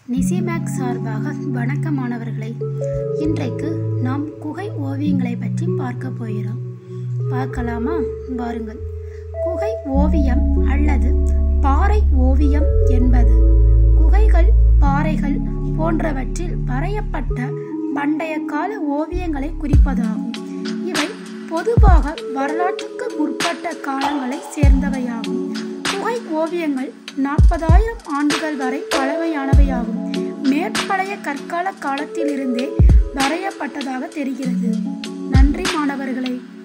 நிசிமேக் சார்பாக வணக்கம் மாணவர்களே இன்றைக்கு நாம் குகை ஓவியங்களை பற்றி பார்க்க போகிறோம் பார்க்கலாமா வாருங்கள் குகை ஓவியம் அல்லது பாறை ஓவியம் என்பது குகைகள் பாறைகள் போன்றவற்றில் வரையப்பட்ட பண்டைய கால ஓவியங்களை குறிப்பதாகும் இவை பொதுவாக வரலாற்றுக்கு முற்பட்ட காலங்களை சேர்ந்தவையாகும் குகை ஓவியங்கள் நாற்பதாயிரம் ஆண்டுகள் வரை பழமையானவையாகும் மேற்பழைய கற்கால காலத்திலிருந்தே வரையப்பட்டதாக தெரிகிறது நன்றி மாணவர்களே